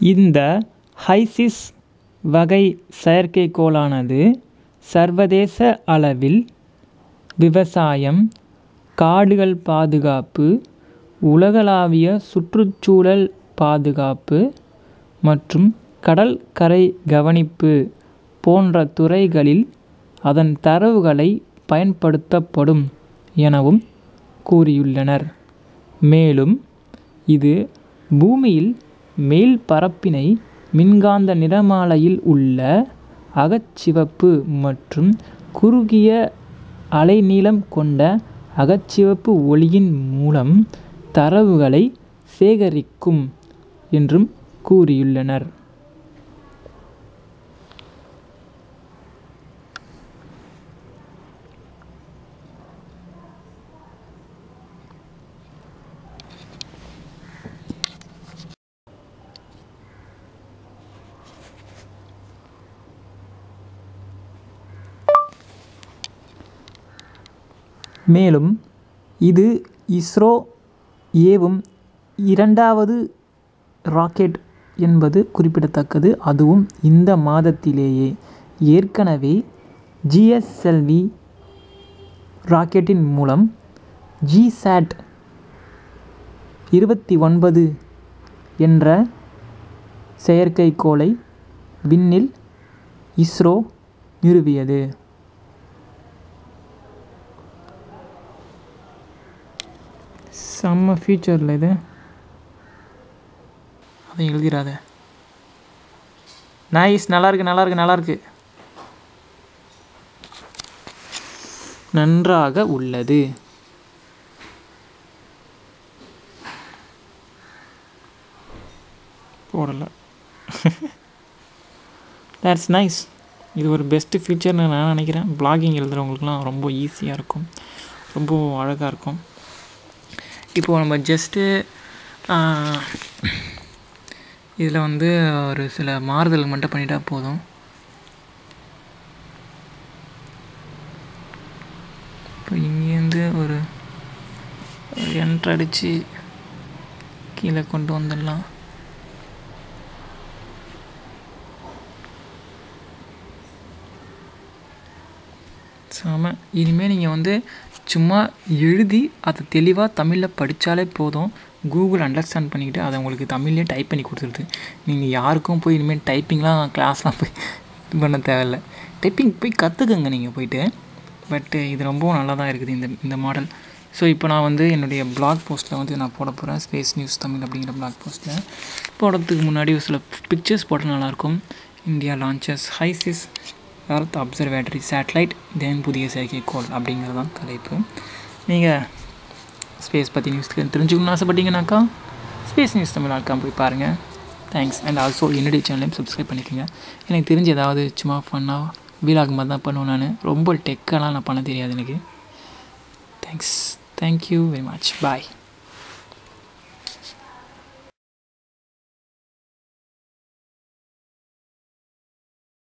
இந்த ஹைசிஸ் வகை செயற்கைக்கோளானது சர்வதேச அளவில் விவசாயம் காடுகள் பாதுகாப்பு உலகளாவிய சுற்றுச்சூழல் பாதுகாப்பு மற்றும் கடல்கரை கவனிப்பு போன்ற துறைகளில் அதன் தரவுகளை பயன்படுத்தப்படும் எனவும் கூறியுள்ளனர் மேலும் இது பூமியில் மேல்பரப்பினை மின்காந்த நிறமாலையில் உள்ள அகச்சிவப்பு மற்றும் குறுகிய அலைநீளம் கொண்ட அகச்சிவப்பு ஒளியின் மூலம் தரவுகளை சேகரிக்கும் என்றும் கூறியுள்ளனர் மேலும் இது இஸ்ரோ ஏவும் இரண்டாவது ராக்கெட் என்பது குறிப்பிடத்தக்கது அதுவும் இந்த மாதத்திலேயே ஏற்கனவே ஜிஎஸ்எல்வி ராக்கெட்டின் மூலம் ஜிசாட் இருபத்தி ஒன்பது என்ற செயற்கைக்கோளை விண்ணில் இஸ்ரோ நிறுவியது செம்ம ஃபியூச்சரில் இது அதை எழுதிடாத நைஸ் நல்லா இருக்கு நல்லா இருக்கு நல்லா இருக்கு நன்றாக உள்ளது போடலை தட்ஸ் நைஸ் இது ஒரு பெஸ்ட்டு ஃபீச்சர்னு நான் நினைக்கிறேன் பிளாகிங் எழுதுகிறவங்களுக்குலாம் ரொம்ப ஈஸியாக இருக்கும் ரொம்ப அழகாக இருக்கும் இப்போது நம்ம ஜஸ்ட்டு இதில் வந்து ஒரு சில மாறுதல் மட்டும் பண்ணிட்டா போதும் இப்போ இங்கேருந்து ஒரு என்ட்ரு அடித்து கீழே கொண்டு வந்துடலாம் செம இனிமேல் நீங்கள் வந்து சும்மா எழுதி அதை தெளிவாக தமிழில் படித்தாலே போதும் கூகுள் அண்டர்ஸ்டாண்ட் பண்ணிக்கிட்டு அதை உங்களுக்கு தமிழ்லேயே டைப் பண்ணி கொடுத்துருது நீங்கள் யாருக்கும் போய் இனிமேல் டைப்பிங்லாம் கிளாஸ்லாம் போய் இது பண்ண தேவையில்ல டைப்பிங் போய் கற்றுக்குங்க நீங்கள் போயிட்டு பட்டு இது ரொம்பவும் நல்லா தான் இருக்குது இந்த இந்த மாடல் ஸோ இப்போ நான் வந்து என்னுடைய பிளாக் போஸ்ட்டில் வந்து நான் போட போகிறேன் ஸ்பேஸ் நியூஸ் தமிழ் அப்படிங்கிற பிளாக் போஸ்ட்டில் போடுறதுக்கு முன்னாடி ஒரு சில பிக்சர்ஸ் போட்டால் நல்லாயிருக்கும் India launches HySIS earth observatory satellite then புதிய செயற்கைக்கோள் அப்படிங்கிறது தான் தலைப்பு நீங்கள் ஸ்பேஸ் பற்றி நியூஸ் தெரிஞ்சுக்கணும்னு ஆசைப்பட்டீங்கன்னாக்கா ஸ்பேஸ் நியூஸ் தமிழ் ஆட்காம் போய் பாருங்கள் தேங்க்ஸ் அண்ட் ஆல்சோ என்னுடைய சேனலையும் சப்ஸ்கிரைப் பண்ணிக்கோங்க எனக்கு தெரிஞ்ச ஏதாவது சும்மா ஃபன்னாக வீலாக் மாதிரி தான் பண்ணுவேன் நான் ரொம்ப டெக்கெல்லாம் நான் பண்ண தெரியாது எனக்கு தேங்க்ஸ் தேங்க்யூ வெரி மச் பாய்